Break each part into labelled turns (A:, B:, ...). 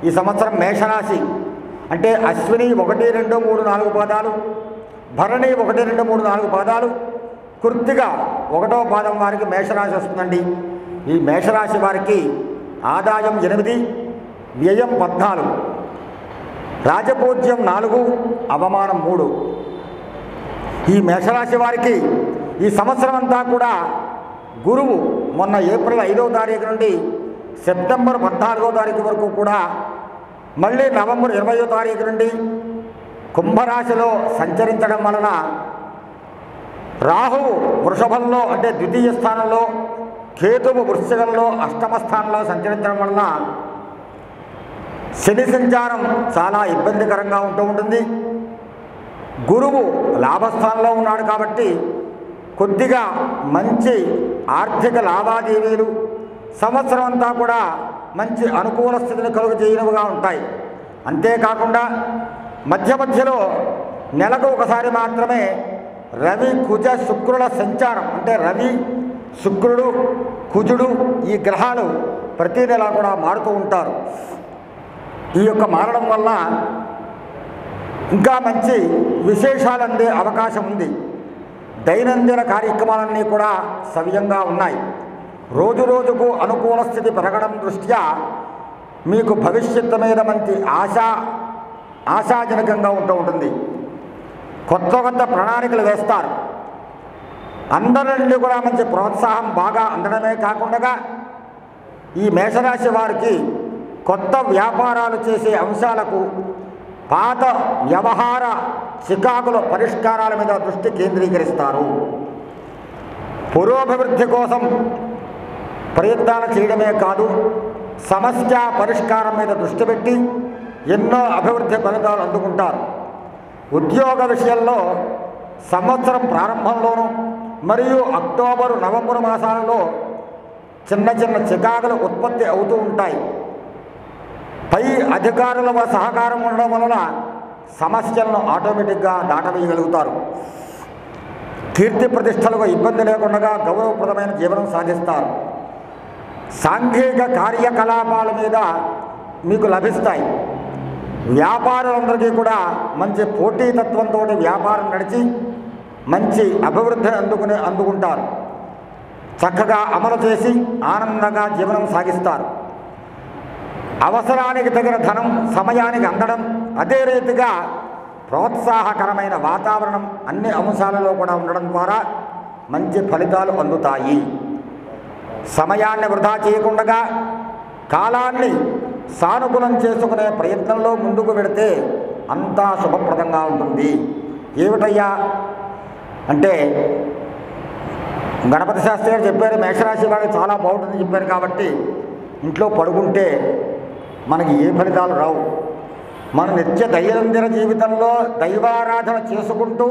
A: ఈ సంవత్సరం మేషరాశి అంటే అశ్విని ఒకటి రెండు మూడు నాలుగు పాదాలు భరణి ఒకటి రెండు మూడు నాలుగు పాదాలు కృత్తిగా ఒకటో పాదం వారికి మేషరాశి వస్తుందండి ఈ మేషరాశి వారికి ఆదాయం ఎనిమిది వ్యయం పద్నాలుగు రాజపూజ్యం నాలుగు అవమానం మూడు ఈ మేషరాశి వారికి ఈ సంవత్సరం అంతా కూడా గురువు మొన్న ఏప్రిల్ ఐదవ తారీఖు నుండి సెప్టెంబర్ పద్నాలుగో తారీఖు వరకు కూడా మళ్ళీ నవంబర్ ఇరవయో తారీఖు నుండి కుంభరాశిలో సంచరించడం వలన రాహువు వృషభంలో అంటే ద్వితీయ స్థానంలో కేతువు వృశ్చికంలో అష్టమ స్థానంలో సంచరించడం వలన శని సంచారం చాలా ఇబ్బందికరంగా ఉంటూ ఉంటుంది గురువు లాభస్థానంలో ఉన్నాడు కాబట్టి కొద్దిగా మంచి ఆర్థిక లావాదేవీలు సంవత్సరం అంతా కూడా మంచి అనుకూల స్థితిని కలుగు చేయనివిగా ఉంటాయి అంతేకాకుండా మధ్య మధ్యలో నెలకు ఒకసారి మాత్రమే రవి కుజ శుక్రుల సంచారం అంటే రవి శుక్రుడు కుజుడు ఈ గ్రహాలు ప్రతి నెల కూడా మారుతూ ఉంటారు ఈ యొక్క మారడం వల్ల ఇంకా మంచి విశేషాలు అందే అవకాశం ఉంది దైనందిన కార్యక్రమాలన్నీ కూడా సవ్యంగా ఉన్నాయి రోజు రోజుకు అనుకూల స్థితి పెరగడం దృష్ట్యా మీకు భవిష్యత్తు మీద మంచి ఆశా ఆశాజనకంగా ఉంటూ ఉంటుంది కొత్త కొత్త ప్రణాళికలు వేస్తారు అందరి నుండి కూడా మంచి ప్రోత్సాహం బాగా అందడమే కాకుండా ఈ మేషరాశి వారికి కొత్త వ్యాపారాలు చేసే అంశాలకు పాత వ్యవహార చికాకుల పరిష్కారాల మీద దృష్టి కేంద్రీకరిస్తారు పురోభివృద్ధి కోసం ప్రయత్నాలు చేయడమే కాదు సమస్య పరిష్కారం మీద దృష్టి పెట్టి ఎన్నో అభివృద్ధి ఫలితాలు అందుకుంటారు ఉద్యోగ విషయంలో సంవత్సరం ప్రారంభంలోనూ మరియు అక్టోబరు నవంబర్ మాసాలలో చిన్న చిన్న చికాకులు ఉత్పత్తి అవుతూ ఉంటాయి పై అధికారుల సహకారం ఉండడం వలన సమస్యలను ఆటోమేటిక్గా దాటవేయగలుగుతారు కీర్తి ప్రతిష్టలకు ఇబ్బంది లేకుండా గౌరవప్రదమైన జీవనం సాగిస్తారు సాంఘిక కార్యకలాపాల మీద మీకు లభిస్తాయి వ్యాపారులందరికీ కూడా మంచి పోటీతత్వంతో వ్యాపారం నడిచి మంచి అభివృద్ధిని అందుకునే అందుకుంటారు చక్కగా అమలు చేసి ఆనందంగా జీవనం సాగిస్తారు అవసరానికి తగిన ధనం సమయానికి అందడం అదే రీతిగా ప్రోత్సాహకరమైన వాతావరణం అన్ని అంశాలలో కూడా ఉండడం ద్వారా మంచి ఫలితాలు అందుతాయి సమయాన్ని వృధా చేయకుండా కాలాన్ని సానుకూలం చేసుకునే ప్రయత్నంలో ముందుకు వెడితే అంతా శుభప్రదంగా ఉంటుంది ఏమిటయ్యా అంటే గణపతి శాస్త్రి గారు చెప్పారు మేషరాశి వారికి చాలా బాగుంటుంది చెప్పారు కాబట్టి ఇంట్లో పడుకుంటే మనకి ఏ ఫలితాలు రావు మన నిత్య దైనందిన జీవితంలో దైవారాధన చేసుకుంటూ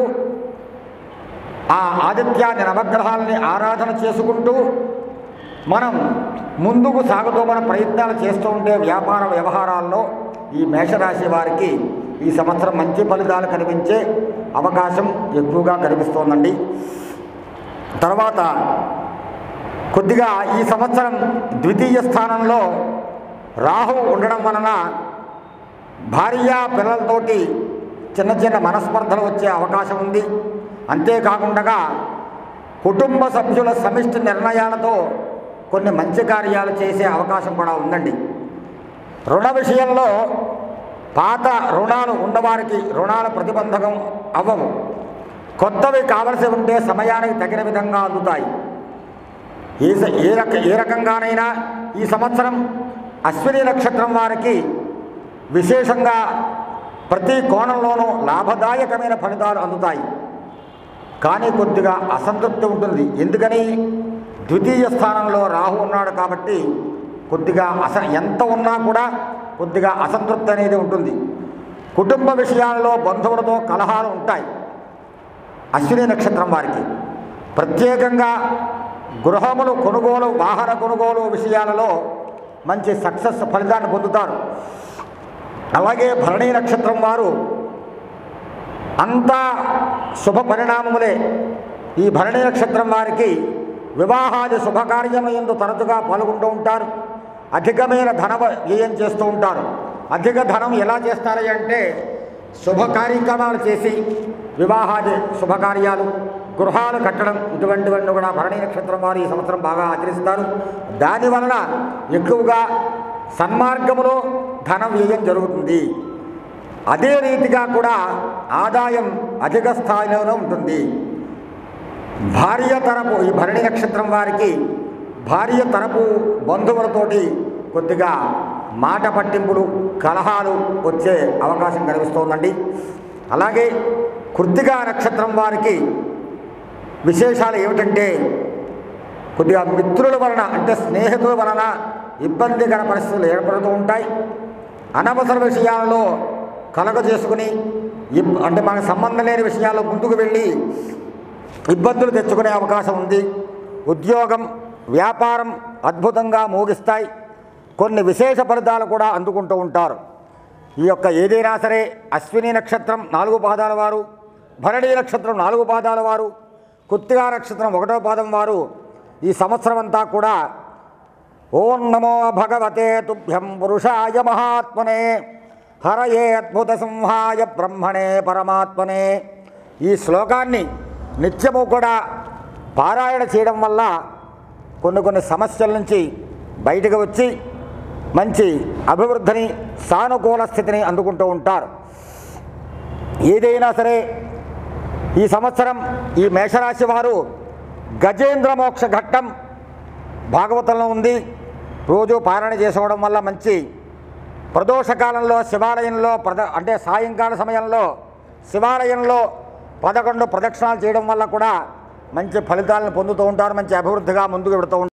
A: ఆ ఆదిత్యాన్ని నవగ్రహాలని ఆరాధన చేసుకుంటూ మనం ముందుకు సాగుతూ మన ప్రయత్నాలు చేస్తూ ఉంటే వ్యాపార వ్యవహారాల్లో ఈ మేషరాశి వారికి ఈ సంవత్సరం మంచి ఫలితాలు కనిపించే అవకాశం ఎక్కువగా కనిపిస్తోందండి తర్వాత కొద్దిగా ఈ సంవత్సరం ద్వితీయ స్థానంలో రాహు ఉండడం వలన భార్య పిల్లలతోటి చిన్న చిన్న మనస్పర్ధలు వచ్చే అవకాశం ఉంది అంతేకాకుండా కుటుంబ సభ్యుల సమిష్టి నిర్ణయాలతో కొన్ని మంచి కార్యాలు చేసే అవకాశం కూడా ఉందండి రుణ విషయంలో పాత రుణాలు ఉన్నవారికి రుణాల ప్రతిబంధకం అవ్వవు కొత్తవి కావలసి ఉంటే సమయానికి తగిన విధంగా అందుతాయి ఏ స- ఏ రక ఏ రకంగానైనా ఈ సంవత్సరం అశ్విని నక్షత్రం వారికి విశేషంగా ప్రతి కోణంలోనూ లాభదాయకమైన ఫలితాలు అందుతాయి కానీ కొద్దిగా అసంతృప్తి ఉంటుంది ఎందుకని ద్వితీయ స్థానంలో రాహు ఉన్నాడు కాబట్టి కొద్దిగా అస ఎంత ఉన్నా కూడా కొద్దిగా అసంతృప్తి అనేది ఉంటుంది కుటుంబ విషయాల్లో బంధువులతో కలహాలు ఉంటాయి అశ్విని నక్షత్రం వారికి ప్రత్యేకంగా గృహములు కొనుగోలు వాహన కొనుగోలు విషయాలలో మంచి సక్సెస్ ఫలితాన్ని పొందుతారు అలాగే భరణీ నక్షత్రం వారు అంతా శుభ పరిణామములే ఈ భరణి నక్షత్రం వారికి వివాహాది శుభకార్యముల ఎందు తరచుగా పాల్గొంటూ ఉంటారు అధికమైన ధన వ్యయం చేస్తూ ఉంటారు అధిక ధనం ఎలా చేస్తారు అంటే శుభ కార్యక్రమాలు చేసి వివాహాది శుభకార్యాలు గృహాలు కట్టడం ఇటువంటివన్నీ కూడా భరణి నక్షత్రం వారు ఈ సంవత్సరం బాగా ఆచరిస్తారు దాని వలన ఎక్కువగా సన్మార్గములో ధన వ్యయం జరుగుతుంది అదే రీతిగా కూడా ఆదాయం అధిక స్థాయిలోనే ఉంటుంది భార్య తరపు ఈ భరణి నక్షత్రం వారికి భార్య తరపు బంధువులతోటి కొద్దిగా మాట పట్టింపులు కలహాలు వచ్చే అవకాశం కనిపిస్తోందండి అలాగే కృత్తిగా నక్షత్రం వారికి విశేషాలు ఏమిటంటే కొద్దిగా మిత్రుల వలన అంటే స్నేహితుల వలన ఇబ్బందికర పరిస్థితులు ఏర్పడుతూ ఉంటాయి అనవసర విషయాలలో కలగ చేసుకుని ఇబ్ అంటే మనకు సంబంధం లేని విషయాల్లో ముందుకు వెళ్ళి ఇబ్బందులు తెచ్చుకునే అవకాశం ఉంది ఉద్యోగం వ్యాపారం అద్భుతంగా మోగిస్తాయి కొన్ని విశేష ఫలితాలు కూడా అందుకుంటూ ఉంటారు ఈ యొక్క ఏదైనా సరే అశ్విని నక్షత్రం నాలుగు పాదాల వారు భరణి నక్షత్రం నాలుగు పాదాల వారు కుత్తిగా నక్షత్రం ఒకటో పాదం వారు ఈ సంవత్సరం అంతా కూడా ఓం నమో భగవతే తుభ్యం పురుషాయ మహాత్మనే హరయే అద్భుత సింహాయ బ్రహ్మణే పరమాత్మనే ఈ శ్లోకాన్ని నిత్యము కూడా పారాయణ చేయడం వల్ల కొన్ని కొన్ని సమస్యల నుంచి బయటకు వచ్చి మంచి అభివృద్ధిని సానుకూల స్థితిని అందుకుంటూ ఉంటారు ఏదైనా సరే ఈ సంవత్సరం ఈ మేషరాశి వారు గజేంద్ర మోక్ష ఘట్టం భాగవతంలో ఉంది రోజు పారాయణ చేసుకోవడం వల్ల మంచి ప్రదోషకాలంలో శివాలయంలో ప్రద అంటే సాయంకాల సమయంలో శివాలయంలో పదకొండు ప్రదక్షిణాలు చేయడం వల్ల కూడా మంచి ఫలితాలను పొందుతూ ఉంటారు మంచి అభివృద్ధిగా ముందుకు వెళుతూ ఉంటారు